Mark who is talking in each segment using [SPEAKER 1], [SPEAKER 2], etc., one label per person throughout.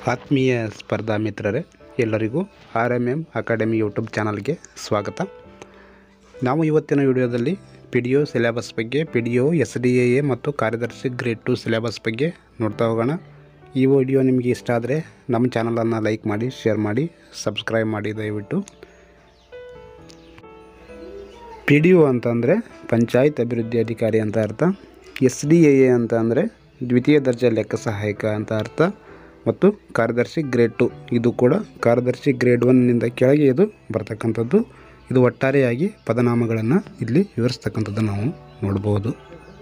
[SPEAKER 1] ಆತ್ಮೀಯ ಸ್ಪರ್ಧಾ ಮಿತ್ರರೇ ಎಲ್ಲರಿಗೂ R M M academy YouTube ಚಾನಲ್ಗೆ ಸ್ವಾಗತ ನಾವು ಇವತ್ತಿನ ವಿಡಿಯೋದಲ್ಲಿ ಪಿ ಡಿ ಒ ಸಿಲೆಬಸ್ ಬಗ್ಗೆ P D O S D A A ಮತ್ತು ಕಾರ್ಯದರ್ಶಿ ಗ್ರೇಡ್ ಟು ಸಿಲೆಬಸ್ ಬಗ್ಗೆ ನೋಡ್ತಾ ಹೋಗೋಣ ಈ ವಿಡಿಯೋ ನಿಮಗೆ ಇಷ್ಟ ಆದರೆ ನಮ್ಮ ಚಾನಲನ್ನು ಲೈಕ್ ಮಾಡಿ ಶೇರ್ ಮಾಡಿ ಸಬ್ಸ್ಕ್ರೈಬ್ ಮಾಡಿ ದಯವಿಟ್ಟು ಪಿ ಡಿ ಒ ಅಂತಂದರೆ ಪಂಚಾಯತ್ ಅಭಿವೃದ್ಧಿ ಅಧಿಕಾರಿ ಅಂತ ಅರ್ಥ ಎಸ್ ಡಿ ಎ ಎ ಅಂತ ಅಂದರೆ ದ್ವಿತೀಯ ದರ್ಜೆ ಲೆಕ್ಕ ಸಹಾಯಕ ಅಂತ ಅರ್ಥ ಮತ್ತು ಕಾರ್ಯದರ್ಶಿ ಗ್ರೇಡ್ ಟು ಇದು ಕೂಡ ಕಾರ್ಯದರ್ಶಿ ಗ್ರೇಡ್ ಒನ್ನಿಂದ ಕೆಳಗೆ ಇದು ಬರ್ತಕ್ಕಂಥದ್ದು ಇದು ಒಟ್ಟಾರೆಯಾಗಿ ಪದನಾಮಗಳನ್ನು ಇಲ್ಲಿ ವಿವರಿಸ್ತಕ್ಕಂಥದ್ದು ನಾವು ನೋಡ್ಬೋದು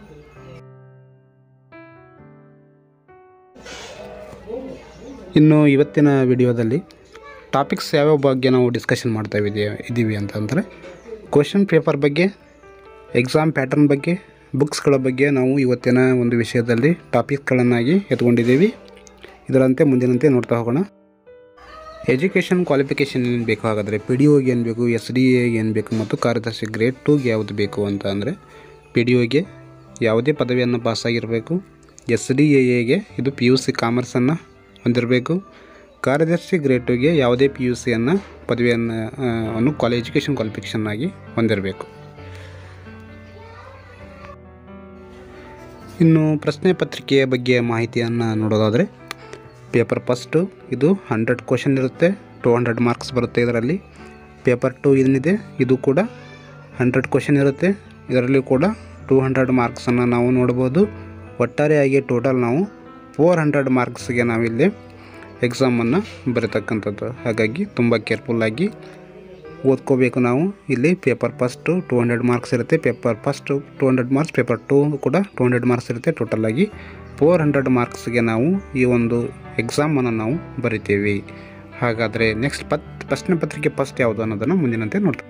[SPEAKER 1] ಇನ್ನು ಇವತ್ತಿನ ವಿಡಿಯೋದಲ್ಲಿ ಟಾಪಿಕ್ಸ್ ಯಾವ್ಯಾವ ಬಗ್ಗೆ ನಾವು ಡಿಸ್ಕಷನ್ ಮಾಡ್ತಾ ಇದ್ದೀವಿ ಇದ್ದೀವಿ ಅಂತಂದರೆ ಕ್ವಶನ್ ಪೇಪರ್ ಬಗ್ಗೆ ಎಕ್ಸಾಮ್ ಪ್ಯಾಟರ್ನ್ ಬಗ್ಗೆ ಬುಕ್ಸ್ಗಳ ಬಗ್ಗೆ ನಾವು ಇವತ್ತಿನ ಒಂದು ವಿಷಯದಲ್ಲಿ ಟಾಪಿಕ್ಗಳನ್ನಾಗಿ ಎತ್ಕೊಂಡಿದ್ದೀವಿ ಇದರಂತೆ ಮುಂದಿನಂತೆ ನೋಡ್ತಾ ಹೋಗೋಣ ಎಜುಕೇಷನ್ ಕ್ವಾಲಿಫಿಕೇಷನ್ ಏನು ಬೇಕು ಹಾಗಾದರೆ ಪಿ ಡಿ ಒಗೆ ಏನು ಬೇಕು ಎಸ್ ಡಿ ಎಗೆ ಏನು ಬೇಕು ಮತ್ತು ಕಾರ್ಯದರ್ಶಿ ಗ್ರೇಡ್ ಟೂಗೆ ಯಾವುದು ಬೇಕು ಅಂತ ಅಂದರೆ ಪಿ ಡಿ ಒಗೆ ಯಾವುದೇ ಪದವಿಯನ್ನು ಪಾಸಾಗಿರಬೇಕು ಎಸ್ ಡಿ ಎ ಎಗೆ ಇದು ಪಿ ಯು ಸಿ ಕಾಮರ್ಸನ್ನು ಹೊಂದಿರಬೇಕು ಕಾರ್ಯದರ್ಶಿ ಗ್ರೇಡ್ ಟೂಗೆ ಯಾವುದೇ ಪಿ ಯು ಸಿಯನ್ನು ಪದವಿಯನ್ನು ಆ, ಅನ್ನು ಕ್ವಾಲಿ ಎಜುಕೇಷನ್ ಕ್ವಾಲಿಫಿಕೇಷನ್ ಆಗಿ ಹೊಂದಿರಬೇಕು ಇನ್ನು ಪ್ರಶ್ನೆ ಪತ್ರಿಕೆಯ ಬಗ್ಗೆ ಮಾಹಿತಿಯನ್ನು ನೋಡೋದಾದರೆ ಪೇಪರ್ ಫಸ್ಟು ಇದು ಹಂಡ್ರೆಡ್ ಕ್ವಶನ್ ಇರುತ್ತೆ ಟು ಹಂಡ್ರೆಡ್ ಮಾರ್ಕ್ಸ್ ಬರುತ್ತೆ ಇದರಲ್ಲಿ ಪೇಪರ್ ಟು ಏನಿದೆ ಇದು ಕೂಡ ಹಂಡ್ರೆಡ್ ಕ್ವಶನ್ ಇರುತ್ತೆ ಇದರಲ್ಲಿ ಕೂಡ ಟೂ ಹಂಡ್ರೆಡ್ ಮಾರ್ಕ್ಸನ್ನು ನಾವು ನೋಡ್ಬೋದು ಒಟ್ಟಾರೆಯಾಗಿ ಟೋಟಲ್ ನಾವು ಫೋರ್ ಹಂಡ್ರೆಡ್ ಮಾರ್ಕ್ಸ್ಗೆ ನಾವಿಲ್ಲಿ ಎಕ್ಸಾಮನ್ನು ಬರೀತಕ್ಕಂಥದ್ದು ಹಾಗಾಗಿ ತುಂಬ ಕೇರ್ಫುಲ್ಲಾಗಿ ಓದ್ಕೋಬೇಕು ನಾವು ಇಲ್ಲಿ paper first two hundred marks ಇರುತ್ತೆ paper first two hundred marks paper two ಕೂಡ ಟೂ ಹಂಡ್ರೆಡ್ ಮಾರ್ಕ್ಸ್ ಇರುತ್ತೆ ಟೋಟಲಾಗಿ ಫೋರ್ ಹಂಡ್ರೆಡ್ ಮಾರ್ಕ್ಸ್ಗೆ ನಾವು ಈ ಒಂದು ಎಕ್ಸಾಮನ್ನು ನಾವು ಬರಿತೀವಿ ಹಾಗಾದರೆ ನೆಕ್ಸ್ಟ್ ಪತ್ ಪ್ರಶ್ನೆ ಪತ್ರಿಕೆ ಫಸ್ಟ್ ಯಾವುದು ಅನ್ನೋದನ್ನು ಮುಂದಿನಂತೆ ನೋಡ್ತೀವಿ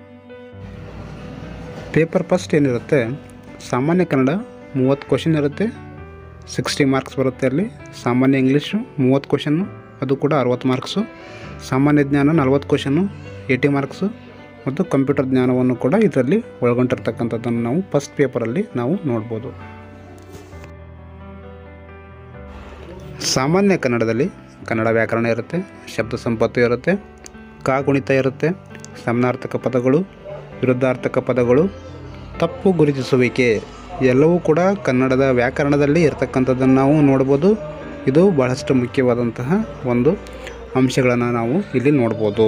[SPEAKER 1] ಪೇಪರ್ ಫಸ್ಟ್ ಏನಿರುತ್ತೆ ಸಾಮಾನ್ಯ ಕನ್ನಡ ಮೂವತ್ತು ಕ್ವಶನ್ ಇರುತ್ತೆ ಸಿಕ್ಸ್ಟಿ ಮಾರ್ಕ್ಸ್ ಬರುತ್ತೆ ಅಲ್ಲಿ ಸಾಮಾನ್ಯ ಇಂಗ್ಲೀಷು ಮೂವತ್ತು ಕ್ವಶನ್ನು ಅದು ಕೂಡ ಅರವತ್ತು ಮಾರ್ಕ್ಸು ಸಾಮಾನ್ಯ ಜ್ಞಾನ ನಲ್ವತ್ತು ಕ್ವಶನ್ನು ಏಯ್ಟಿ ಮಾರ್ಕ್ಸು ಮತ್ತು ಕಂಪ್ಯೂಟರ್ ಜ್ಞಾನವನ್ನು ಕೂಡ ಇದರಲ್ಲಿ ಒಳಗೊಂಡಿರ್ತಕ್ಕಂಥದ್ದನ್ನು ನಾವು ಫಸ್ಟ್ ಪೇಪರಲ್ಲಿ ನಾವು ನೋಡ್ಬೋದು ಸಾಮಾನ್ಯ ಕನ್ನಡದಲ್ಲಿ ಕನ್ನಡ ವ್ಯಾಕರಣ ಇರುತ್ತೆ ಶಬ್ದ ಸಂಪತ್ತು ಇರುತ್ತೆ ಕಾಗುಣಿತ ಇರುತ್ತೆ ಸಮನಾರ್ಥಕ ಪದಗಳು ವಿರುದ್ಧಾರ್ಥಕ ಪದಗಳು ತಪ್ಪು ಗುರುತಿಸುವಿಕೆ ಎಲ್ಲವೂ ಕೂಡ ಕನ್ನಡದ ವ್ಯಾಕರಣದಲ್ಲಿ ಇರತಕ್ಕಂಥದ್ದನ್ನು ನಾವು ನೋಡ್ಬೋದು ಇದು ಬಹಳಷ್ಟು ಮುಖ್ಯವಾದಂತಹ ಒಂದು ಅಂಶಗಳನ್ನು ನಾವು ಇಲ್ಲಿ ನೋಡ್ಬೋದು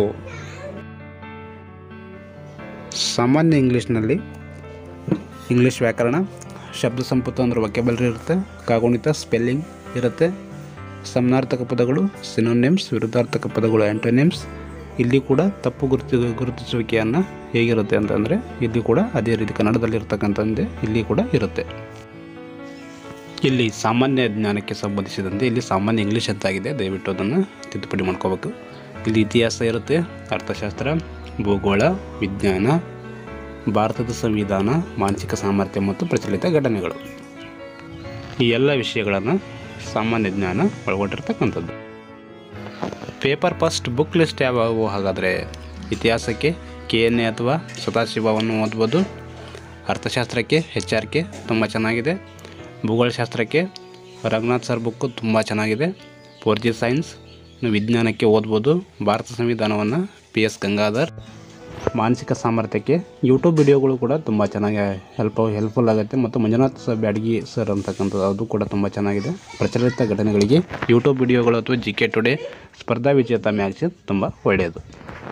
[SPEAKER 1] ಸಾಮಾನ್ಯ ಇಂಗ್ಲೀಷ್ನಲ್ಲಿ ಇಂಗ್ಲೀಷ್ ವ್ಯಾಕರಣ ಶಬ್ದ ಸಂಪತ್ತು ಅಂದ್ರೆ ವೊಕ್ಯಾಬಲರಿ ಇರುತ್ತೆ ಕಾಗುಣಿತ ಸ್ಪೆಲ್ಲಿಂಗ್ ಇರುತ್ತೆ ಸಮನಾರ್ಥಕ ಪದಗಳು ಸಿನೋನಿಮ್ಸ್ ವಿರುದ್ಧಾರ್ಥಕ ಪದಗಳು ಆ್ಯಂಟೋನಿಮ್ಸ್ ಇಲ್ಲಿ ಕೂಡ ತಪ್ಪು ಗುರುತು ಗುರುತಿಸುವಿಕೆಯನ್ನು ಹೇಗಿರುತ್ತೆ ಅಂತಂದರೆ ಇಲ್ಲಿ ಕೂಡ ಅದೇ ರೀತಿ ಕನ್ನಡದಲ್ಲಿ ಇರ್ತಕ್ಕಂಥದ್ದೇ ಇಲ್ಲಿ ಕೂಡ ಇರುತ್ತೆ ಇಲ್ಲಿ ಸಾಮಾನ್ಯ ಜ್ಞಾನಕ್ಕೆ ಸಂಬಂಧಿಸಿದಂತೆ ಇಲ್ಲಿ ಸಾಮಾನ್ಯ ಇಂಗ್ಲೀಷ್ ಅಂತಾಗಿದೆ ದಯವಿಟ್ಟು ಅದನ್ನು ತಿದ್ದುಪಡಿ ಮಾಡ್ಕೋಬೇಕು ಇಲ್ಲಿ ಇತಿಹಾಸ ಇರುತ್ತೆ ಅರ್ಥಶಾಸ್ತ್ರ ಭೂಗೋಳ ವಿಜ್ಞಾನ ಭಾರತದ ಸಂವಿಧಾನ ಮಾನಸಿಕ ಸಾಮರ್ಥ್ಯ ಮತ್ತು ಪ್ರಚಲಿತ ಘಟನೆಗಳು ಈ ಎಲ್ಲ ವಿಷಯಗಳನ್ನು ಸಾಮಾನ್ಯ ಜ್ಞಾನ ಒಳಗೊಂಡಿರ್ತಕ್ಕಂಥದ್ದು ಪೇಪರ್ ಫಸ್ಟ್ ಬುಕ್ ಲಿಸ್ಟ್ ಯಾವ್ಯಾವು ಹಾಗಾದರೆ ಇತಿಹಾಸಕ್ಕೆ ಕೆ ಎನ್ ಎ ಅಥವಾ ಸದಾಶಿವವನ್ನು ಓದ್ಬೋದು ಅರ್ಥಶಾಸ್ತ್ರಕ್ಕೆ ಎಚ್ ಆರ್ ಕೆ ತುಂಬ ಚೆನ್ನಾಗಿದೆ ಭೂಗೋಳಶಾಸ್ತ್ರಕ್ಕೆ ರಂಗನಾಥ್ ಸರ್ ಬುಕ್ಕು ತುಂಬ ಚೆನ್ನಾಗಿದೆ ಫೋರ್ ಜಿ ಸೈನ್ಸ್ ಇನ್ನು ವಿಜ್ಞಾನಕ್ಕೆ ಓದ್ಬೋದು ಭಾರತ ಸಂವಿಧಾನವನ್ನು ಪಿ ಎಸ್ ಗಂಗಾಧರ್ ಮಾನಸಿಕ ಸಾಮರ್ಥ್ಯಕ್ಕೆ ಯೂಟ್ಯೂಬ್ ವಿಡಿಯೋಗಳು ಕೂಡ ತುಂಬ ಚೆನ್ನಾಗಿ ಹೆಲ್ಪ್ ಹೆಲ್ಪ್ಫುಲ್ ಆಗುತ್ತೆ ಮತ್ತು ಮಂಜುನಾಥ್ ಸ ಬ್ಯಾಡಗಿ ಸರ್ ಅಂತಕ್ಕಂಥದ್ದು ಅದು ಕೂಡ ತುಂಬ ಚೆನ್ನಾಗಿದೆ ಪ್ರಚಲಿತ ಘಟನೆಗಳಿಗೆ ಯೂಟ್ಯೂಬ್ ವಿಡಿಯೋಗಳು ಅಥವಾ ಜಿ ಕೆ ಟುಡೇ ಸ್ಪರ್ಧಾ ವಿಜೇತ ಮ್ಯಾಗ್ಝಿನ್ ತುಂಬ ಒಳ್ಳೆಯದು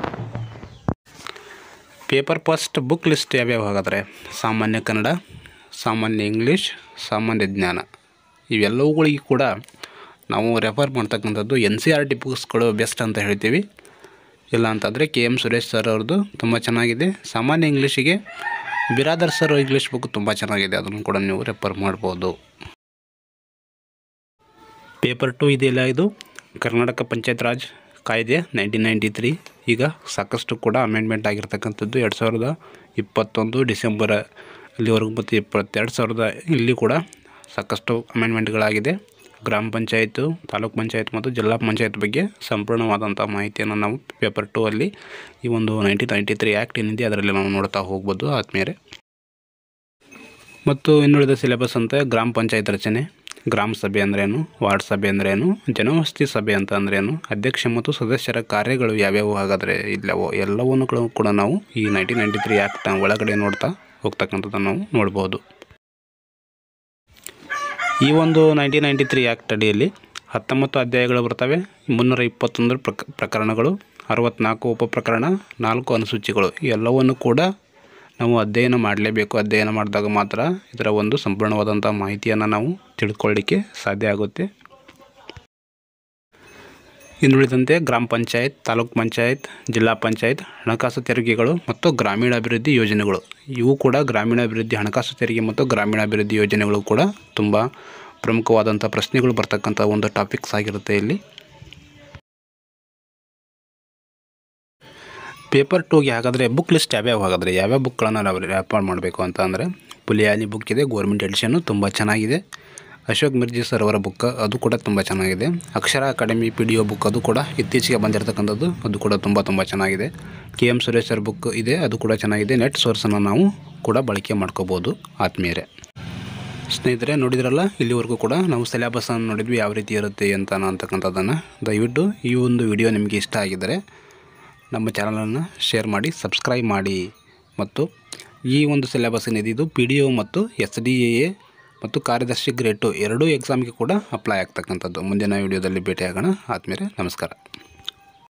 [SPEAKER 1] ಪೇಪರ್ ಫಸ್ಟ್ ಬುಕ್ ಲಿಸ್ಟ್ ಯಾವ್ಯಾವ ಹಾಗಾದರೆ ಸಾಮಾನ್ಯ ಕನ್ನಡ ಸಾಮಾನ್ಯ ಇಂಗ್ಲೀಷ್ ಸಾಮಾನ್ಯ ಜ್ಞಾನ ಇವೆಲ್ಲವುಗಳಿಗೆ ಕೂಡ ನಾವು ರೆಫರ್ ಮಾಡ್ತಕ್ಕಂಥದ್ದು ಎನ್ ಸಿ ಆರ್ ಟಿ ಬುಕ್ಸ್ಗಳು ಬೆಸ್ಟ್ ಅಂತ ಹೇಳ್ತೀವಿ ಇಲ್ಲ ಅಂತಂದರೆ ಕೆ ಎಮ್ ಸುರೇಶ್ ಸರ್ ಅವ್ರದ್ದು ತುಂಬ ಚೆನ್ನಾಗಿದೆ ಸಾಮಾನ್ಯ ಇಂಗ್ಲೀಷಿಗೆ ಬಿರಾದರ್ ಸರ್ ಇಂಗ್ಲೀಷ್ ಬುಕ್ ತುಂಬ ಚೆನ್ನಾಗಿದೆ ಅದನ್ನು ಕೂಡ ನೀವು ರೆಫರ್ ಮಾಡ್ಬೋದು ಪೇಪರ್ ಟು ಇದೆಯಲ್ಲ ಇದು ಕರ್ನಾಟಕ ಪಂಚಾಯತ್ ರಾಜ್ ಕಾಯ್ದೆ ನೈನ್ಟೀನ್ ನೈಂಟಿ ತ್ರೀ ಈಗ ಸಾಕಷ್ಟು ಕೂಡ ಅಮೆಂಡ್ಮೆಂಟ್ ಆಗಿರ್ತಕ್ಕಂಥದ್ದು ಎರಡು ಸಾವಿರದ ಇಪ್ಪತ್ತೊಂದು ಡಿಸೆಂಬರ್ ಅಲ್ಲಿವರೆಗೂ ಮತ್ತು ಇಪ್ಪತ್ತೆರಡು ಸಾವಿರದ ಇಲ್ಲಿ ಕೂಡ ಸಾಕಷ್ಟು ಅಮೆಂಡ್ಮೆಂಟ್ಗಳಾಗಿದೆ ಗ್ರಾಮ ಪಂಚಾಯತು ತಾಲೂಕ್ ಪಂಚಾಯತ್ ಮತ್ತು ಜಿಲ್ಲಾ ಪಂಚಾಯತ್ ಬಗ್ಗೆ ಸಂಪೂರ್ಣವಾದಂಥ ಮಾಹಿತಿಯನ್ನು ನಾವು ಪೇಪರ್ ಟೂ ಅಲ್ಲಿ ಈ ಒಂದು ನೈನ್ಟೀನ್ ನೈಂಟಿ ತ್ರೀ ಆ್ಯಕ್ಟ್ ಏನಿದೆ ಅದರಲ್ಲಿ ನಾವು ನೋಡ್ತಾ ಹೋಗ್ಬೋದು ಆದಮೇಲೆ ಮತ್ತು ಇನ್ನುಳಿದ ಸಿಲೆಬಸ್ ಅಂತ ಗ್ರಾಮ ಪಂಚಾಯತ್ ರಚನೆ ಗ್ರಾಮ ಸಭೆ ಅಂದ್ರೇನು ವಾರ್ಡ್ ಸಭೆ ಅಂದ್ರೇನು ಜನವಸತಿ ಸಭೆ ಅಂತ ಅಂದ್ರೇನು ಅಧ್ಯಕ್ಷ ಮತ್ತು ಸದಸ್ಯರ ಕಾರ್ಯಗಳು ಯಾವ್ಯಾವು ಹಾಗಾದರೆ ಇಲ್ಲವೋ ಎಲ್ಲವನ್ನೂ ಕೂಡ- ಕೂಡ ನಾವು ಈ ನೈನ್ಟೀನ್ ನೈಂಟಿ ತ್ರೀ ಆ್ಯಕ್ಟ್ ಒಳಗಡೆ ನೋಡ್ತಾ ಹೋಗ್ತಕ್ಕಂಥದ್ದನ್ನು ನಾವು ನೋಡ್ಬೋದು ಈ ಒಂದು ನೈನ್ಟೀನ್ ನೈಂಟಿ ತ್ರೀ ಆ್ಯಕ್ಟ್ ಅಡಿಯಲ್ಲಿ ಹತ್ತೊಂಬತ್ತು ಅಧ್ಯಾಯಗಳು ಬರ್ತವೆ ಮುನ್ನೂರ ಇಪ್ಪತ್ತೊಂದು ಪ್ರಕ ಪ್ರಕರಣಗಳು ಅರವತ್ನಾಲ್ಕು ಉಪ ಪ್ರಕರಣ ನಾಲ್ಕು ಅನುಸೂಚಿಗಳು ಎಲ್ಲವನ್ನು ಕೂಡ ನಾವು ಅಧ್ಯಯನ ಮಾಡಲೇಬೇಕು ಅಧ್ಯಯನ ಮಾಡಿದಾಗ ಮಾತ್ರ ಇದರ ಒಂದು ಸಂಪೂರ್ಣವಾದಂಥ ಮಾಹಿತಿಯನ್ನು ನಾವು ತಿಳ್ಕೊಳ್ಳಿಕ್ಕೆ ಸಾಧ್ಯ ಆಗುತ್ತೆ ಇನ್ನುಳಿದಂತೆ ಗ್ರಾಮ ಪಂಚಾಯತ್ ತಾಲೂಕ್ ಪಂಚಾಯತ್ ಜಿಲ್ಲಾ ಪಂಚಾಯತ್ ಹಣಕಾಸು ತೆರಿಗೆಗಳು ಮತ್ತು ಗ್ರಾಮೀಣಾಭಿವೃದ್ಧಿ ಯೋಜನೆಗಳು ಇವು ಕೂಡ ಗ್ರಾಮೀಣಾಭಿವೃದ್ಧಿ ಹಣಕಾಸು ತೆರಿಗೆ ಮತ್ತು ಗ್ರಾಮೀಣಾಭಿವೃದ್ಧಿ ಯೋಜನೆಗಳು ಕೂಡ ತುಂಬ ಪ್ರಮುಖವಾದಂಥ ಪ್ರಶ್ನೆಗಳು ಬರ್ತಕ್ಕಂಥ ಒಂದು ಟಾಪಿಕ್ಸ್ ಆಗಿರುತ್ತೆ ಇಲ್ಲಿ ಪೇಪರ್ ಟೂಗೆ ಹಾಗಾದರೆ ಬುಕ್ ಲಿಸ್ಟ್ ಯಾವ್ಯಾವ ಹಾಗಾದರೆ ಯಾವ್ಯಾವ ಬುಕ್ಗಳನ್ನು ನಾವು ರ್ಯಾಪಾಡ್ ಮಾಡಬೇಕು ಅಂತ ಅಂದರೆ ಪುಲಿಯಾನಿ ಬುಕ್ ಇದೆ ಗೋರ್ಮೆಂಟ್ ಎಡಿಷನ್ನು ತುಂಬ ಚೆನ್ನಾಗಿದೆ ಅಶೋಕ್ ಮಿರ್ಜಿ ಸರ್ ಅವರ ಬುಕ್ ಅದು ಕೂಡ ತುಂಬ ಚೆನ್ನಾಗಿದೆ Akshara academy P D O book ಅದು ಕೂಡ ಇತ್ತೀಚೆಗೆ ಬಂದಿರತಕ್ಕಂಥದ್ದು ಅದು ಕೂಡ ತುಂಬ ತುಂಬ ಚೆನ್ನಾಗಿದೆ K M Suresh sir book ಇದೆ ಅದು ಕೂಡ ಚೆನ್ನಾಗಿದೆ ನೆಟ್ ಸೋರ್ಸನ್ನು ನಾವು ಕೂಡ ಬಳಕೆ ಮಾಡ್ಕೋಬೋದು ಆತ್ಮೀಯರೇ ಸ್ನೇಹಿತರೆ ನೋಡಿದ್ರಲ್ಲ ಇಲ್ಲಿವರೆಗೂ ಕೂಡ ನಾವು ಸಿಲೆಬಸನ್ನು ನೋಡಿದ್ವಿ ಯಾವ ರೀತಿ ಇರುತ್ತೆ ಅಂತ ಅಂತಕ್ಕಂಥದ್ದನ್ನು ದಯವಿಟ್ಟು ಈ ಒಂದು ವಿಡಿಯೋ ನಿಮಗೆ ಇಷ್ಟ ಆಗಿದ್ದರೆ ನಮ್ಮ ಚಾನಲನ್ನು ಶೇರ್ ಮಾಡಿ ಸಬ್ಸ್ಕ್ರೈಬ್ ಮಾಡಿ ಮತ್ತು ಈ ಒಂದು ಸಿಲೆಬಸ್ ಏನಿದೆ ಇದು ಪಿ ಡಿ ಒ ಮತ್ತು ಎಸ್ ಡಿ ಎ ಎ ಮತ್ತು ಕಾರ್ಯದರ್ಶಿ ಗ್ರೇಡ್ ಟು ಎರಡೂ ಎಕ್ಸಾಮ್ಗೆ ಕೂಡ ಅಪ್ಲೈ ಆಗ್ತಕ್ಕಂಥದ್ದು ಮುಂದಿನ ವಿಡಿಯೋದಲ್ಲಿ ಭೇಟಿಯಾಗೋಣ ಆದಮೇಲೆ ನಮಸ್ಕಾರ